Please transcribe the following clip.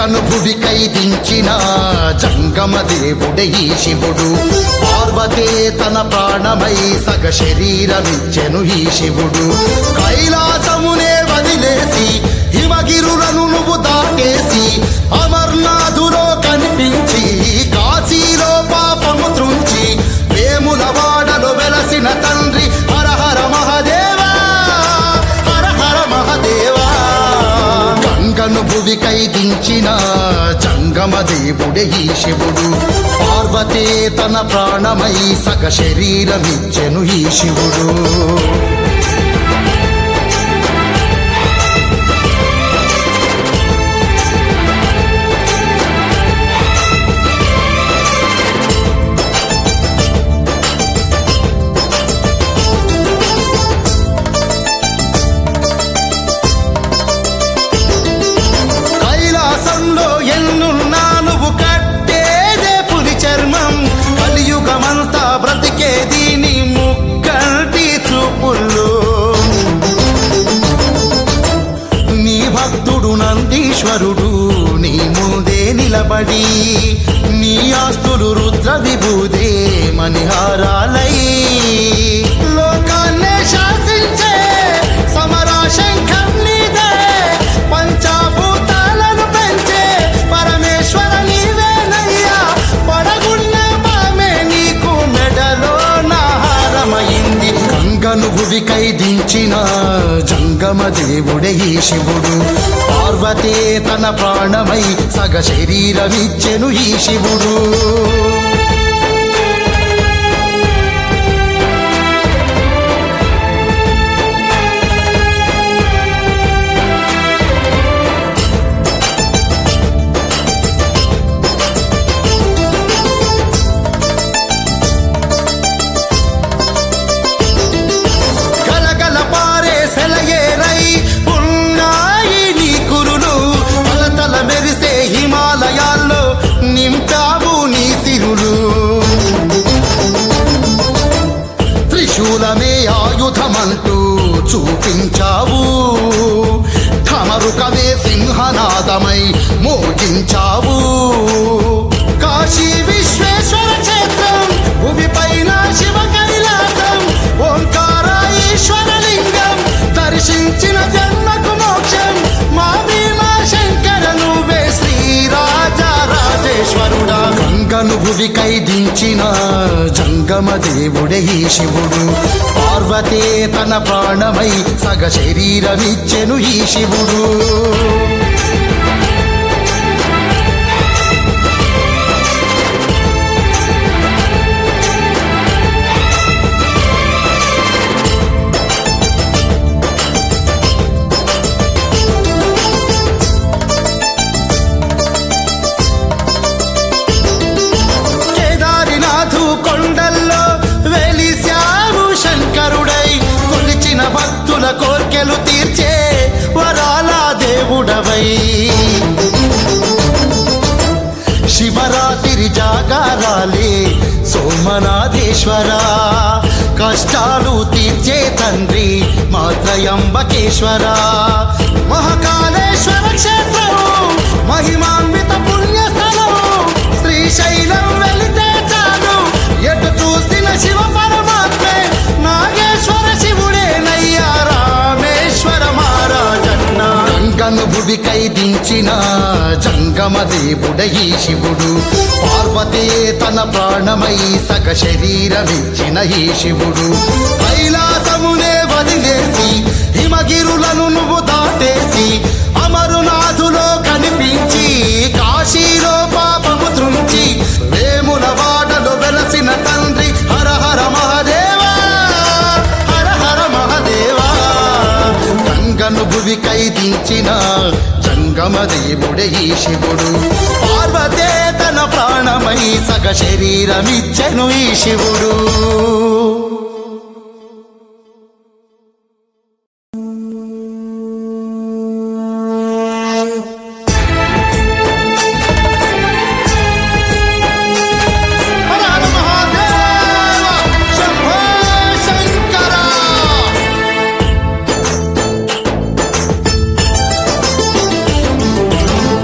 గంగను భువికై దించిన జంగమ దేవుడే ఈ శివుడు పార్వతే తన ప్రాణమై సగ శరీరమిచ్చెను ఈ శివుడు కైలాసమునే వదిలేసి హిమగిరులను నువ్వు దాటేసి అమర్నాథులో కనిపించి కాశీలో పాపము త్రుంచి వేముల వాడలో వెలసిన తండ్రి హర హర మహదేవా హర హర మహదేవా గంగను భువికై దించిన జంగమ దేవుడే ఈ శివుడు పార్వతే తన ప్రాణమై సగ శరీరమిచ్చెను ఈ శివుడు కైలాసంలో ఎన్నున్నా నువ్వు కట్టేదే పులి చర్మం కలియుగమంతా బ్రతికేది నీ ముక్కంటి చూపుల్లో నీ భక్తుడు నందీశ్వరుడు నీ ముందే నిలబడి నీ ఆస్తులు రుద్ర విభూదే మణిహారాలై లోకాన్నే శాసించే సమరా శంఖం నీదే పంచాభూతాలను పెంచే పరమేశ్వర నీవేనయ్యా పడగున్న మామే నీకు మెడలో నాహారమైంది గంగను భువికై దించిన జంగమ దేవుడే ఈ శివుడు పార్వతే తన ప్రాణమై సగ శరీరమిచ్చెను ఈ శివుడు గలగల పారే సెలయేరై ఉన్నాయి నీ కురులు తలతల మెరిసే హిమాలయాల్లో నింపావు నీ సిరులు త్రిశూలమే ఆయుధమంటూ చూపించావు ఠమరుకమే సింహనాదమై మోగించావు కాశీ విశ్వేశ్వర క్షేత్రం భూమిపైన శివ కైలాసం ఓంకార ఈశ్వర లింగం దర్శించిన జన్మకు మోక్షం మా భీమా శంకర నువ్వే శ్రీరాజా రాజేశ్వరుడా గంగను భువికై దించిన జంగమ దేవుడే ఈ శివుడు పార్వతే తన ప్రాణమై సగ శరీరమిచ్చెను ఈ శివుడు కేదారినాథు కొండల్లో వెలిశావు శంకరుడై కొలిచిన భక్తుల కోర్కెలు తీర్చే వరాల దేవుడవై శివరాత్రి జాగారాలే సోమనాథేశ్వర కష్టాలు తీర్చే తండ్రి మాత్రయంబకేశ్వర మహాకాళేశ్వర క్షేత్రం మహిమాన్విత పుణ్యస్థలం శ్రీశైలం వెళితే చాలు ఎటు చూసిన శివ పరమాత్మే నాగేశ్వర శివుడే నయ్యా రామేశ్వర మహారాజన్న గంగను భువికై దించిన జంగమ దేవుడే ఈ శివుడు పార్వతే తన ప్రాణమై సగ శరీరమిచ్చిన ఈ శివుడు కైలాసమునే వదిలేసి హిమగిరులను నువ్వు దాటేసి అమరునాథులో కనిపించి కాశీలో పాపము త్రుంచి వేముల వాడలో వెలసిన తండ్రి హర హర మహదేవా హర హర మహదేవా గంగను భువికై దించిన జంగమ దేవుడే ఈ శివుడు పార్వతే తన ప్రాణమై సగ శరీరమిచ్చెను ఈ శివుడు